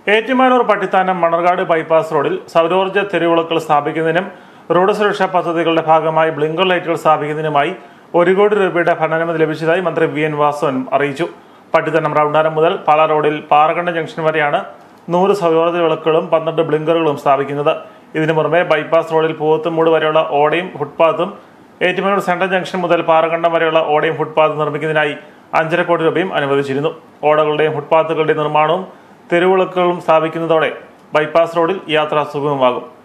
Ettumanoor Pattithanam Manarcad bypass റോഡിൽ സൗരോർജ്ജ തെരുവിളക്കുകൾ സ്ഥാപിക്കുന്നതിനും road സുരക്ഷാ പദ്ധതികളുടെ ഭാഗമായി ബ്ലിങ്കർ ലൈറ്റുകൾ സ്ഥാപിക്കുന്നതിനുമായി ഒരു കോടി രൂപയുടെ ഭരണാനുമതി ലഭിച്ചതായി മന്ത്രി വി എൻ വാസവൻ അറിയിച്ചു പട്ടിത്തനം റൗണ്ടാരം മുതൽ പാല റോഡിൽ പാറകണ്ട ജംഗ്ഷൻ വരെയാണ് നൂറ് സൗരോർജ്ജ വിളക്കുകളും പന്ത്രണ്ട് ബ്ലിങ്കറുകളും സ്ഥാപിക്കുന്നത് ഇതിനു പുറമെ ബൈപ്പാസ് റോഡിൽ പൂവത്തുമൂട് വരെയുള്ള ഓടയും ഫുട്പാത്തും ഏറ്റുമാനൂർ സെൻട്രൽ ജംഗ്ഷൻ മുതൽ പാറകണ്ടം വരെയുള്ള ഓടയും ഫുട്പാത്ത് നിർമ്മിക്കുന്നതിനായി അഞ്ചര കോടി രൂപയും അനുവദിച്ചിരുന്നു ഓടകളുടെയും ഫുട്പാത്തുകളുടെയും നിർമ്മാണവും തെരുവിളക്കുകളും സ്ഥാപിക്കുന്നതോടെ ബൈപ്പാസ് റോഡിൽ യാത്ര സുഗമമാകും